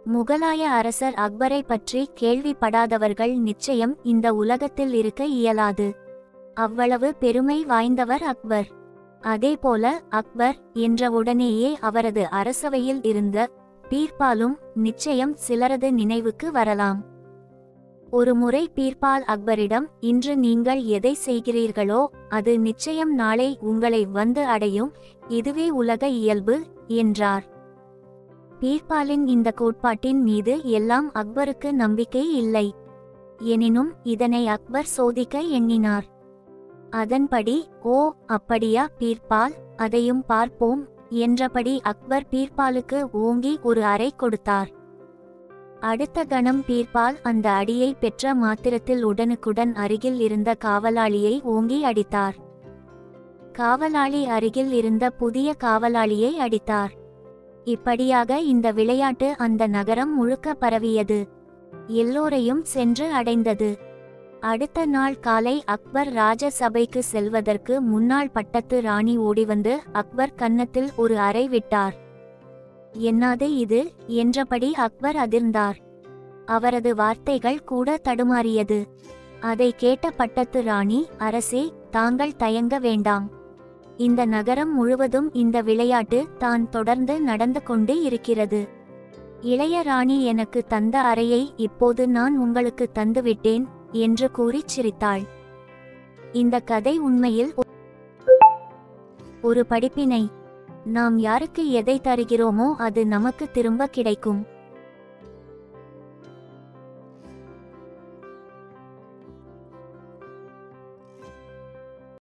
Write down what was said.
முகலாய அரசர் அக்பரை பற்றி கேள்விப்படாதவர்கள் நிச்சயம் இந்த உலகத்தில் இருக்க இயலாது அவ்வளவு பெருமை வாய்ந்தவர் அக்பர் அதேபோல அக்பர் என்ற உடனேயே அவரது அரசவையில் இருந்த பீர்பாலும் நிச்சயம் சிலரது நினைவுக்கு வரலாம் ஒருமுறை பீர்பால் அக்பரிடம் இன்று நீங்கள் எதை செய்கிறீர்களோ அது நிச்சயம் நாளை உங்களை வந்து அடையும் இதுவே உலக இயல்பு என்றார் பீர்பாலின் இந்த கோட்பாட்டின் மீது எல்லாம் அக்பருக்கு நம்பிக்கை இல்லை எனினும் இதனை அக்பர் சோதிக்க எண்ணினார் அதன்படி ஓ அப்படியா பீர்பால் அதையும் பார்ப்போம் என்றபடி அக்பர் பீர்பாலுக்கு ஓங்கி ஒரு அறை கொடுத்தார் அடுத்த கணம் பீர்பால் அந்த அடியை பெற்ற மாத்திரத்தில் உடனுக்குடன் அருகில் இருந்த காவலாளியை ஓங்கி அடித்தார் காவலாளி அருகில் இருந்த புதிய காவலாளியை அடித்தார் இப்படியாக இந்த விளையாட்டு அந்த நகரம் முழுக்க பரவியது எல்லோரையும் சென்று அடைந்தது அடுத்த நாள் காலை அக்பர் ராஜ சபைக்கு செல்வதற்கு முன்னாள் பட்டத்து ராணி ஓடிவந்து அக்பர் கன்னத்தில் ஒரு அறை விட்டார் என்னாது இது என்றபடி அக்பர் அதிர்ந்தார் அவரது வார்த்தைகள் கூட தடுமாறியது அதை கேட்ட பட்டத்து ராணி அரசே தாங்கள் தயங்க வேண்டாம் இந்த நகரம் முழுவதும் இந்த விளையாட்டு தான் தொடர்ந்து நடந்து கொண்டு இருக்கிறது இளைய ராணி எனக்கு தந்த அறையை இப்போது நான் உங்களுக்கு தந்துவிட்டேன் என்று கூறிச் சிரித்தாள் இந்த கதை உண்மையில் ஒ- ஒரு படிப்பினை நாம் யாருக்கு எதை தருகிறோமோ அது நமக்கு திரும்ப கிடைக்கும்